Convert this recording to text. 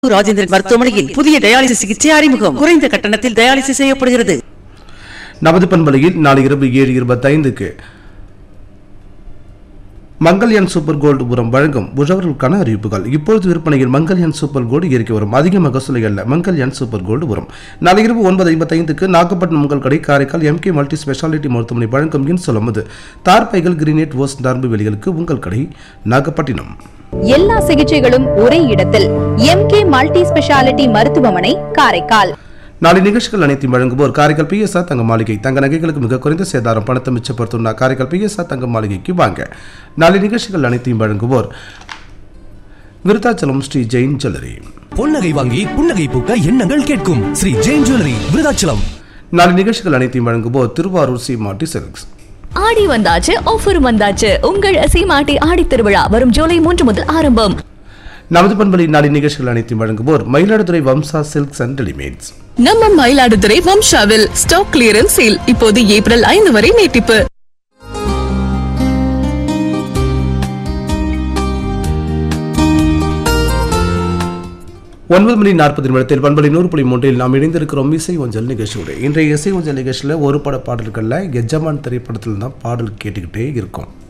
ராஜேந்திரன் மருத்துவமனையில் புதிய டயாலிசிஸ் சிகிச்சை அறிமுகம் குறைந்த கட்டணத்தில் டயாலிசிஸ் செய்யப்படுகிறது நமது பண்பலையில் நாளை இரவு ஏழு இருபத்தைந்துக்கு மங்கல்யான் சூப்பர் கோல்டு உரம் வழங்கும் உழவர்களுக்கான அறிவிப்புகள் இப்பொழுது விற்பனையில் மங்கல்யான் சூப்பர் கோல்டு இயற்கை உரம் அதிக மகசூலை அல்ல மங்கல்யான் சூப்பர் கோல்டு உரம் நாளை இரவு ஒன்பது ஐம்பத்தைந்துக்கு நாகப்பட்டினம் உங்கள் கடை காரைக்கால் எம்கே மல்டி ஸ்பெஷாலிட்டி மருத்துவமனை வழங்கும் இன்சொலமது தார்பைகள் கிரீனேட் ஓஸ் நரம்பு வெளிகளுக்கு உங்கள் கடை நாகப்பட்டினம் எல்லா சிகிச்சைகளும் ஒரே இடத்தில் எம்கே மல்டி ஸ்பெஷாலிட்டி மருத்துவமனை காரைக்கால் நாளை நிகழ்ச்சிகள் அனைத்தையும் வழங்குவோர் காரைக்கால் பிஎஸ்ஆர் தங்க மாளிகை தங்க நகைகளுக்கு மிக குறைந்த சேதாரம் பணத்தை மிச்சப்படுத்தும் காரைக்கால் பிஎஸ்ஆர் தங்க மாளிகைக்கு வாங்க நாளை நிகழ்ச்சிகள் அனைத்தையும் வழங்குவோர் விருத்தாச்சலம் ஸ்ரீ ஜெயின் ஜுவல்லரி பொன்னகை வாங்கி புன்னகை பூக்க எண்ணங்கள் கேட்கும் ஸ்ரீ ஜெயின் ஜுவல்லரி விருதாச்சலம் நாளை நிகழ்ச்சிகள் அனைத்தையும் வழங்குவோர் திருவாரூர் சி மாட்டி சில்க்ஸ் ஆடி வந்தாச்சு ஆஃபர் வந்தாச்சு உங்கள் சீமாட்டி ஆடி திருவிழா வரும் ஜூலை மூன்று முதல் ஆரம்பம் நமது பண்பலை நாளை நிகழ்ச்சிகள் அனைத்தையும் வழங்குவோர் Mayiladuthurai Vamsa silks and readymades நம்ம மயிலாடுதுறை வம்சாவில் ஸ்டாக் கிளியரன்ஸ் சேல் இப்போது ஏப்ரல் ஐந்து வரை நீட்டிப்பு ஒன்பது மணி நாற்பது நிமிடத்தில் பண்பலை நூறு புள்ளி மூன்றில் நாம் இணைந்திருக்கிறோம் இசை ஒஞ்சல் நிகழ்ச்சியோடு இன்றைய இசை ஒஞ்சல் நிகழ்ச்சியில் ஒரு பட பாடல்களில் எஜமான் திரைப்படத்தில் தான் பாடல் கேட்டுக்கிட்டே இருக்கும்